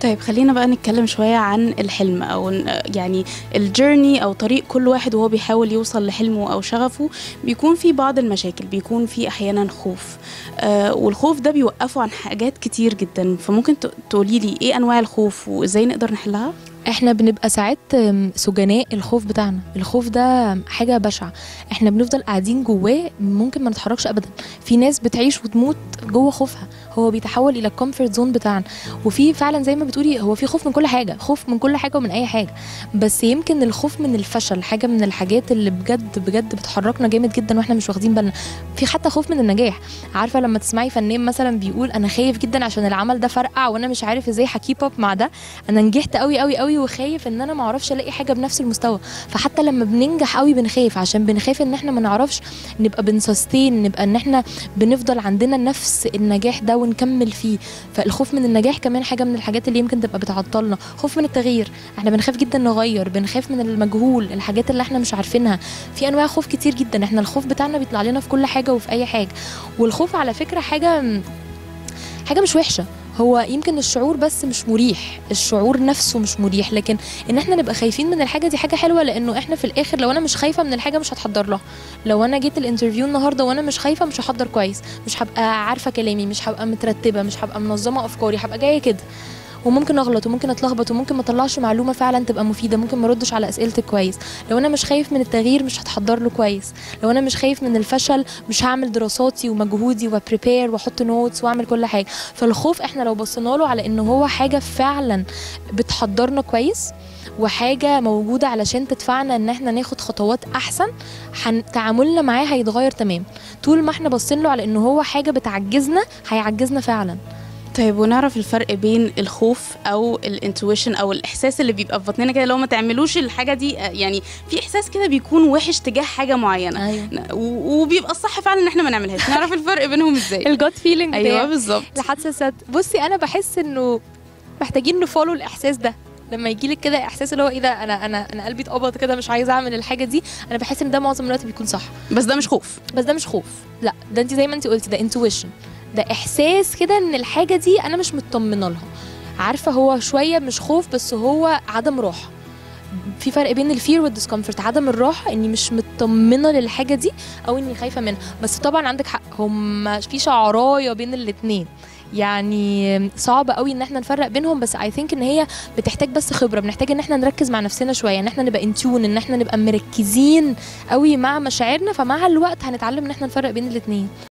طيب خلينا بقى نتكلم شوية عن الحلم أو ن- يعني الجيرني أو طريق كل واحد وهو بيحاول يوصل لحلمه أو شغفه بيكون في بعض المشاكل بيكون في أحيانا خوف آه والخوف ده بيوقفه عن حاجات كتير جدا فممكن ت- تقولي لي إيه أنواع الخوف وإزاي نقدر نحلها؟ احنا بنبقى ساعات أم، سجناء الخوف بتاعنا الخوف ده حاجه بشعه احنا بنفضل قاعدين جواه ممكن ما نتحركش ابدا في ناس بتعيش وتموت جوه خوفها هو بيتحول الى الكومفورت زون بتاعنا وفي فعلا زي ما بتقولي هو في خوف من كل حاجه خوف من كل حاجه ومن اي حاجه بس يمكن الخوف من الفشل حاجه من الحاجات اللي بجد بجد بتحركنا جامد جدا واحنا مش واخدين بالنا في حتى خوف من النجاح عارفه لما تسمعي فنان مثلا بيقول انا خايف جدا عشان العمل ده فرقع وانا مش عارف ازاي هكيب اب مع ده انا نجحت قوي قوي قوي وخايف ان انا ما اعرفش الاقي حاجه بنفس المستوى فحتى لما بننجح قوي بنخاف عشان بنخاف ان احنا ما نعرفش نبقى بنسستين نبقى ان احنا بنفضل عندنا نفس النجاح ده ونكمل فيه فالخوف من النجاح كمان حاجه من الحاجات اللي يمكن تبقى بتعطلنا خوف من التغيير احنا بنخاف جدا نغير بنخاف من المجهول الحاجات اللي احنا مش عارفينها في انواع خوف كتير جدا احنا الخوف بتاعنا بيطلع لنا في كل حاجه وفي اي حاجه والخوف على فكره حاجه حاجه مش وحشه هو يمكن الشعور بس مش مريح الشعور نفسه مش مريح لكن ان احنا نبقى خايفين من الحاجه دي حاجه حلوه لانه احنا في الاخر لو انا مش خايفه من الحاجه مش هتحضر لها لو انا جيت الانترفيو النهارده وانا مش خايفه مش هحضر كويس مش هبقى عارفه كلامي مش هبقى مترتبه مش هبقى منظمه افكاري هبقى جايه كده وممكن اغلط وممكن اتلخبط وممكن ما اطلعش معلومه فعلا تبقى مفيده ممكن ما اردش على اسئلتك كويس لو انا مش خايف من التغيير مش هتحضر له كويس لو انا مش خايف من الفشل مش هعمل دراساتي ومجهودي وبريبير واحط نوتس واعمل كل حاجه فالخوف احنا لو بصينا له على انه هو حاجه فعلا بتحضرنا كويس وحاجه موجوده علشان تدفعنا ان احنا ناخد خطوات احسن حن... تعاملنا معاه هيتغير تمام طول ما احنا باصين له على انه هو حاجه بتعجزنا هيعجزنا فعلا طيب ونعرف الفرق بين الخوف او الانتويشن او الاحساس اللي بيبقى في بطننا كده لو ما تعملوش الحاجه دي آه، يعني في احساس كده بيكون وحش تجاه حاجه معينه ايوه و- وبيبقى الصح فعلا ان احنا ما نعملهاش نعرف الفرق بينهم ازاي الجود فيلينج ايوه بالظبط الحساسات بصي انا بحس انه محتاجين نفولو الاحساس ده لما يجي لك كده احساس اللي هو ايه ده انا انا انا قلبي اتقبض كده مش عايزه اعمل الحاجه دي انا بحس ان ده معظم الوقت بيكون صح بس ده مش خوف بس ده مش خوف لا ده انت زي ما انت قلتي ده انتويشن ده احساس كده ان الحاجه دي انا مش مطمنه لها عارفه هو شويه مش خوف بس هو عدم راحه في فرق بين الفير والديسكomfort عدم الراحه اني مش مطمنه للحاجه دي او اني خايفه منها بس طبعا عندك حق هم في شعرايه بين الاتنين يعني صعب قوي ان احنا نفرق بينهم بس اي ثينك ان هي بتحتاج بس خبره بنحتاج ان احنا نركز مع نفسنا شويه ان احنا نبقى انتون ان احنا نبقى مركزين قوي مع مشاعرنا فمع الوقت هنتعلم ان احنا نفرق بين الاتنين